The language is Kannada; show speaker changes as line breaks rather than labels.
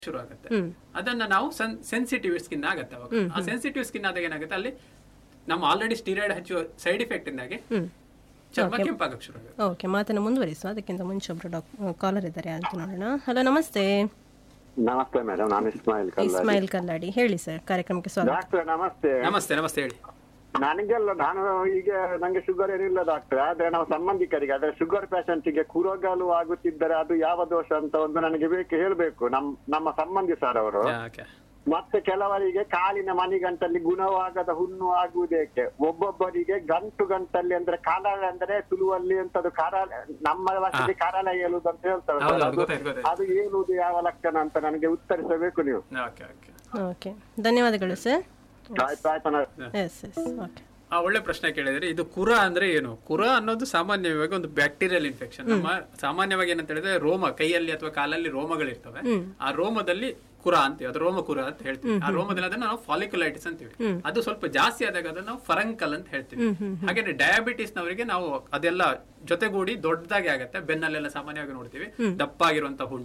ಶುರು ಆಗುತ್ತೆ ಅದನ್ನ ನಾವು ಸೆನ್ಸಿಟಿವ್ ಸ್ಕಿನ್ ಆಗತ್ತೆ ಅವಾಗ ಆ ಸೆನ್ಸಿಟಿವ್ ಸ್ಕಿನ್ ಆದಾಗ ಏನಾಗುತ್ತೆ ಅಲ್ಲಿ ನಮ್ಮ ಆಲ್ರೆಡಿ ಸ್ಟೀರಾಯ್ಡ್ ಹಚ್ಚುವ ಸೈಡ್ ಎಫೆಕ್ಟ್ ಇಂದಾಗಿ ಚರ್ಮ ಕೆಂಪಾಗಕ್ಕೆ ಶುರು ಆಗುತ್ತೆ
ಓಕೆ ಮಾತನ್ನು ಮುಂದುವರಿಸುವ ಅದಕ್ಕಿಂತ ಮುಂಚೆ ಒಬ್ರು ಡಾಕ್ ಕಾಲರ್ ಇದ್ದಾರೆ ಅಂತ ನೋಡೋಣ ಹಲೋ ನಮಸ್ತೆ
ನಮಸ್ತೆ ಮೇಡಮ್ ನಾನು ಇಸ್ಮಾಯಿಲ್ ಕಲ್ಲ
ಇಸ್ಮಾಯಿಲ್ ಕಲ್ಲಾಡಿ ಹೇಳಿ ಸರ್ ಕಾರ್ಯಕ್ರಮಕ್ಕೆ ಸ್ವಾಗತ
ಡಾಕ್ಟರ್ ನಮಸ್ತೆ
ನಮಸ್ತೆ ನಮಸ್ತೆ ಹೇಳಿ
ನನಗೆಲ್ಲ ನಾನು ಈಗ ನಂಗೆ ಶುಗರ್ ಏನಿಲ್ಲ ಡಾಕ್ಟರ್ ಆದ್ರೆ ನಾವು ಸಂಬಂಧಿಕರಿಗೆ ಆದ್ರೆ ಶುಗರ್ ಗೆ ಕುರೋಗಾಲು ಆಗುತ್ತಿದ್ದರೆ ಅದು ಯಾವ ದೋಷ ಅಂತ ಒಂದು ನನಗೆ ಬೇಕು ಹೇಳ್ಬೇಕು ನಮ್ ನಮ್ಮ ಸಂಬಂಧಿ ಸರ್ ಅವರು
ಓಕೆ
ಮತ್ತೆ ಕೆಲವರಿಗೆ ಕಾಲಿನ ಮಣಿಗಂಟಲ್ಲಿ ಗುಣವಾಗದ ಹುಣ್ಣು ಆಗುವುದೇಕೆ ಒಬ್ಬೊಬ್ಬರಿಗೆ ಗಂಟು ಗಂಟಲ್ಲಿ ಅಂದ್ರೆ ಕಾಲಾಳ ಅಂದ್ರೆ ತುಳುವಲ್ಲಿ ಅಂತದ್ದು ಕಾರಾಳ ನಮ್ಮ ಭಾಷೆಯಲ್ಲಿ ಕಾರಾಳ ಏಳುವುದು ಅಂತ ಹೇಳ್ತಾರೆ
ಹೌದು,
ಸರ್.
ಹೌದು,
ಅದು-
ಗೊತ್ತಾಯ್ತು, ಗೊತ್ತಾಯ್ತು.
ಅದು ಏಳುವುದು ಯಾವ ಲಕ್ಷಣ ಅಂತ ನನಗೆ ಉತ್ತರಿಸಬೇಕು ನೀವು
ಓಕೆ ಓಕೆ
ಓಕೆ ಧನ್ಯವಾದಗಳು ಸರ್
ಆಯ್ತು ಆಯ್ತು ನಾ-
ಎಸ್ ಎಸ್ ಓಕೆ
ಆ ಒಳ್ಳೆ ಪ್ರಶ್ನೆ ಕೇಳಿದ್ರೆ ಇದು ಕುರ ಅಂದ್ರೆ ಏನು ಕುರ ಅನ್ನೋದು ಸಾಮಾನ್ಯವಾಗಿ ಒಂದು ಬ್ಯಾಕ್ಟೀರಿಯಲ್ ಇನ್ಫೆಕ್ಷನ್ ನಮ್ಮ ಸಾಮಾನ್ಯವಾಗಿ ಏನಂತ ಹೇಳಿದ್ರೆ ರೋಮ ಕೈಯಲ್ಲಿ ಅಥವಾ ಕಾಲಲ್ಲಿ ರೋಮಗಳಿರ್ತವೆ ಆ ರೋಮದಲ್ಲಿ ಕುರ ಅಂತೀವಿ ಅದು ರೋಮ ಕುರ ಅಂತ ಹೇಳ್ತೀವಿ ಆ ರೋಮದಲ್ಲಿ ಅದನ್ನ ನಾವು ಫಾಲಿಕ್ಯುಲೈಟಿಸ್ ಅಂತೀವಿ ಅದು ಸ್ವಲ್ಪ ಜಾಸ್ತಿ ಆದಾಗ ಅದನ್ನ ನಾವು ಫರಂಕಲ್ ಅಂತ ಹೇಳ್ತೀವಿ ಹಾಗೆ ಡಯಾಬಿಟಿಸ್ ನವರಿಗೆ ನಾವು ಅದೆಲ್ಲ ಜೊತೆಗೂಡಿ ದೊಡ್ಡದಾಗಿ ಆಗತ್ತೆ ಬೆನ್ನಲ್ಲೆಲ್ಲ ಸಾಮಾನ್ಯವಾಗಿ ನೋಡ್ತೀವಿ ದಪ್ಪ ಆಗಿರುವಂತ ಹುಣ್ಣು